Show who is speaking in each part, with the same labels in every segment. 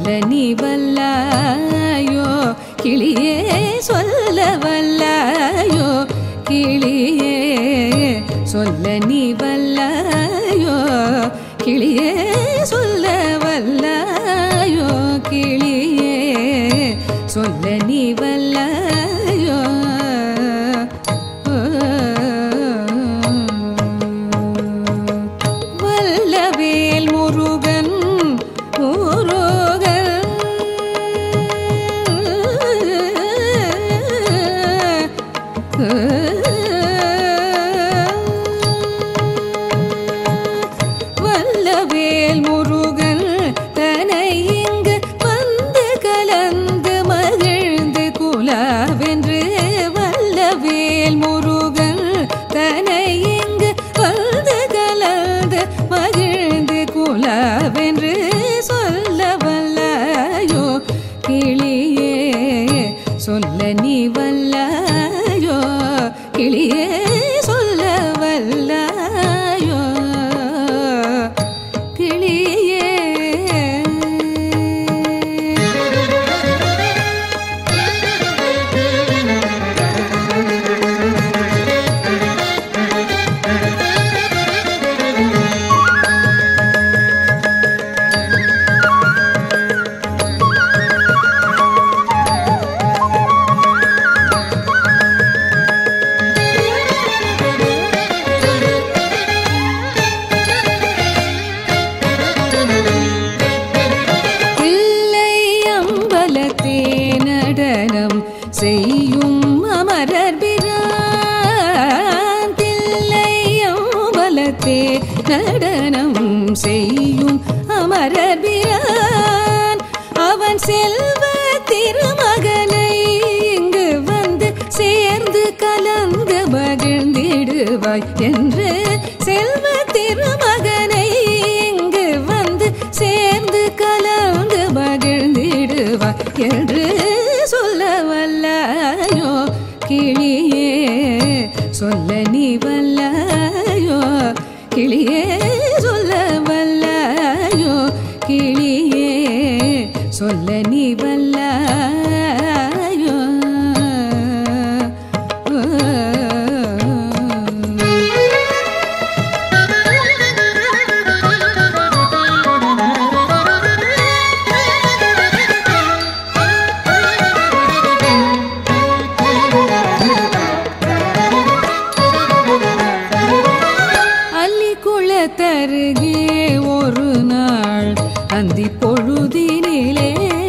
Speaker 1: சொல்ல நீ வல்லாயோ கிளியே சொல்ல வல்லாயோ கிளியே சொல்ல நீ வல்லாயோ கிளியே சொல்ல வல்லாயோ கிளியே சொல்ல நீ வல்லாயோ வல்லவேல் முருகன் முருகன் வல்லவேல் முருகன் தனை இங்கு வந்து கலந்து மகிழ்ந்து குலாவென்று வல்லவேல் முருகன் தனை இங்கு வந்து கலந்து மகிழ்ந்து குலாவென்று சொல்ல வல்லாயோ கிளியே சொல்ல நீ வல்லாயோ கிளியே சொல்ல வல்லாயோ கிளியே தில்லை அம்பலத்தே நடனம் செய்யும் அமரர் பிரான் தில்லை அம்பலத்தே நடனம் செய்யும் அமரர் பிரான் அவன் செல்வ திருமகனை இங்கு வந்து சேர்ந்து கலந்து மகிழ்ந்திடுவாய் என்று செல்வ திருமகனை இங்கு வந்து சேர்ந்து கலந்து மகிழ்ந்திடுவாய் என்று சொல்ல வல்லாயோ கிளியே சொல்ல நீ வல்லாயோ கிளியே சொல்ல வல்லாயோ கிளியே சொல்ல நீ வல்லாயோ அள்ளி குளத்தருகே ஒரு நாள் அந்தி பொழுதினிலே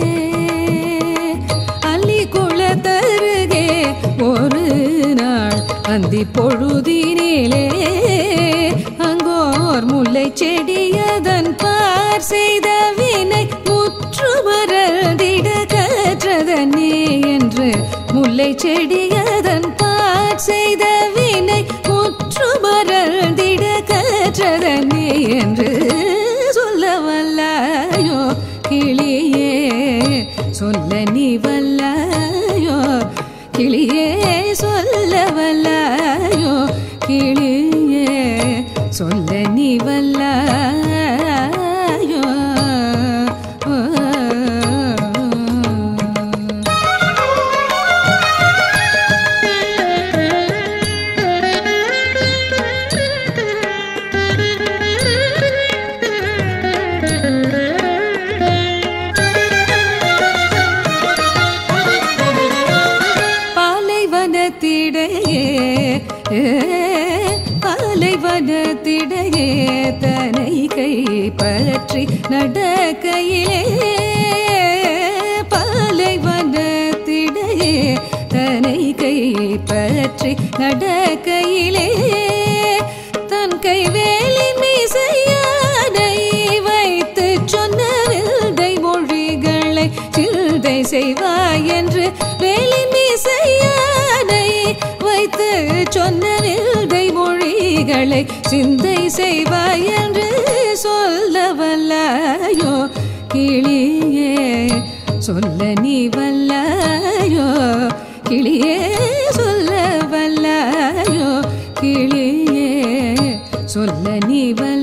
Speaker 1: அள்ளி குளத்தருகே ஒரு நாள் அந்தி பொழுதினிலே அங்கோர் முல்லை செடியதன் பார் செய்த வினை முற்று மறந்திட கற்றதனே என்று முல்லை செடியதன் பார் செய்த வினை முற்று மறந்திட கற்றதனே என்று சொல்ல வல்லாயோ கிளியே சொல்ல நீ வல்லாயோ கிளியே சொல்ல வல்லாயோ கிளியே சொல்ல நீ வல்லாயோ பாலைவனத்திடையே பாலைவனத்திடையே தனை கை பற்றி நடக்கையிலே பாலைவனத்திடையே தனை கை பற்றி நடக்கையிலே தன் கை வேலின் மீசையானை வைத்து சொன்ன வில்தை மொழிகளை சிந்தை செய்வாய் என்று வேலின் மீசையானை வைத்து சொன்ன வில்தை மொழிகளை சிந்தை செய்வாய் என்று சொல்ல வல்லாயோ கிளியே சொல்ல நீ வல்லாயோ கிளியே சொல்ல வல்லாயோ கிளியே சொல்ல நீ வல்ல